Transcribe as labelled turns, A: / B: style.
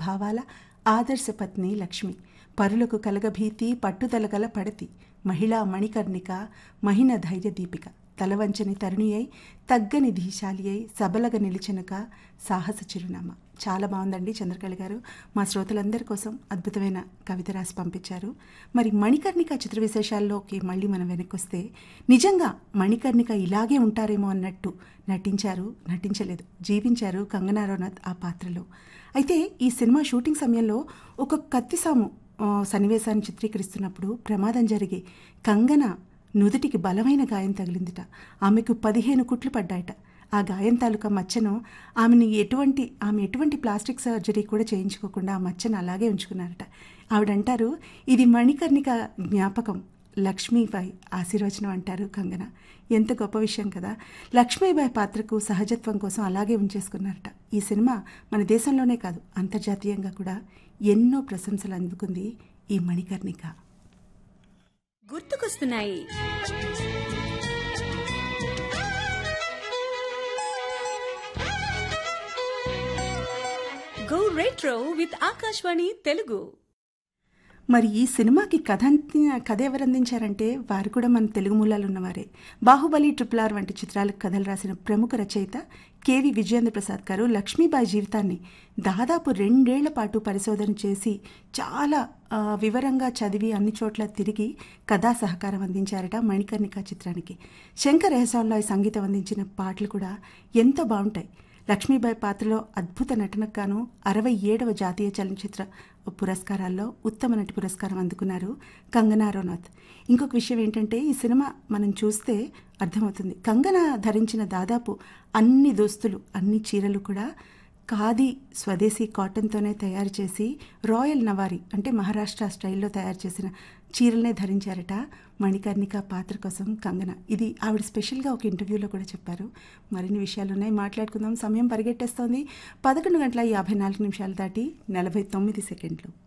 A: భావాల ఆదర్శ పత్ని లక్ష్మి పరులకు కలగభీతి పట్టుదల గల పడతి మహిళా మణికర్ణిక మహిన ధైర్య దీపిక తలవంచని తరుణి అయి తగ్గని ధీశాలి అయి సబలగ నిలిచినక సాహస చిరునామా చాలా బాగుందండి చంద్రకళ గారు మా శ్రోతలందరి కోసం అద్భుతమైన కవిత రాసి పంపించారు మరి మణికర్ణిక చిత్ర విశేషాల్లోకి మళ్ళీ మనం వెనక్కొస్తే నిజంగా మణికర్ణిక ఇలాగే ఉంటారేమో అన్నట్టు నటించారు నటించలేదు జీవించారు కంగనా రనౌత్ ఆ పాత్రలో అయితే ఈ సినిమా షూటింగ్ సమయంలో ఒక కత్తిసాము ఆ, సన్నివేశాన్ని చిత్రీకరిస్తున్నప్పుడు ప్రమాదం జరిగి కంగన నుదుటికి బలమైన గాయం తగిలిందిట ఆమెకు పదిహేను కుట్లు పడ్డాయట ఆ గాయం తాలూకా మచ్చను ఆమెని ఎటువంటి ఆమె ఎటువంటి ప్లాస్టిక్ సర్జరీ కూడా చేయించుకోకుండా ఆ మచ్చను అలాగే ఉంచుకున్నారట ఆవిడంటారు ఇది మణికర్ణిక జ్ఞాపకం లక్ష్మీబాయి ఆశీర్వచనం అంటారు కంగన ఎంత గొప్ప విషయం కదా లక్ష్మీబాయి పాత్రకు సహజత్వం కోసం అలాగే ఉంచేసుకున్నారట ఈ సినిమా మన దేశంలోనే కాదు అంతర్జాతీయంగా కూడా ఎన్నో ప్రశంసలు అందుకుంది ఈ మణికర్ణిక
B: గుర్తుకొస్తున్నాయి go retro with Akashvani Telugu
A: మరి ఈ సినిమాకి కథ అంతి- కథ ఎవరు అందించారంటే వారు కూడా మన తెలుగు మూలాలు ఉన్నవారే బాహుబలి ట్రిపుల్ ఆర్ వంటి చిత్రాలకు కథలు రాసిన ప్రముఖ రచయిత కేవి విజయేంద్ర ప్రసాద్ గారు లక్ష్మీబాయి జీవితాన్ని దాదాపు రెండేళ్ల పాటు పరిశోధన చేసి చాలా ఆ, వివరంగా చదివి అన్ని చోట్ల తిరిగి కథా సహకారం అందించారట మణికర్ణిక చిత్రానికి శంకర్ ఎహసాన్లో సంగీతం అందించిన పాటలు కూడా ఎంతో బాగుంటాయి లక్ష్మీబాయి పాత్రలో అద్భుత నటనకు గాను అరవై ఏడవ జాతీయ చలనచిత్ర పురస్కారాల్లో ఉత్తమ నటి పురస్కారం అందుకున్నారు కంగనా రనౌత్ ఇంకొక విషయం ఏంటంటే ఈ సినిమా మనం చూస్తే అర్థమవుతుంది కంగనా ధరించిన దాదాపు అన్ని దుస్తులు అన్ని చీరలు కూడా ఖాదీ స్వదేశీ కాటన్తోనే తయారు చేసి రాయల్ నవారీ అంటే మహారాష్ట్ర స్టైల్లో తయారు చేసిన చీరలనే ధరించారట మణికర్ణిక పాత్ర కోసం కంగన ఇది ఆవిడ స్పెషల్గా ఒక ఇంటర్వ్యూలో కూడా చెప్పారు మరిన్ని విషయాలు ఉన్నాయి మాట్లాడుకుందాం సమయం పరిగెట్టేస్తోంది పదకొండు గంటల యాభై నాలుగు నిమిషాలు దాటి నలభై తొమ్మిది సెకండ్లు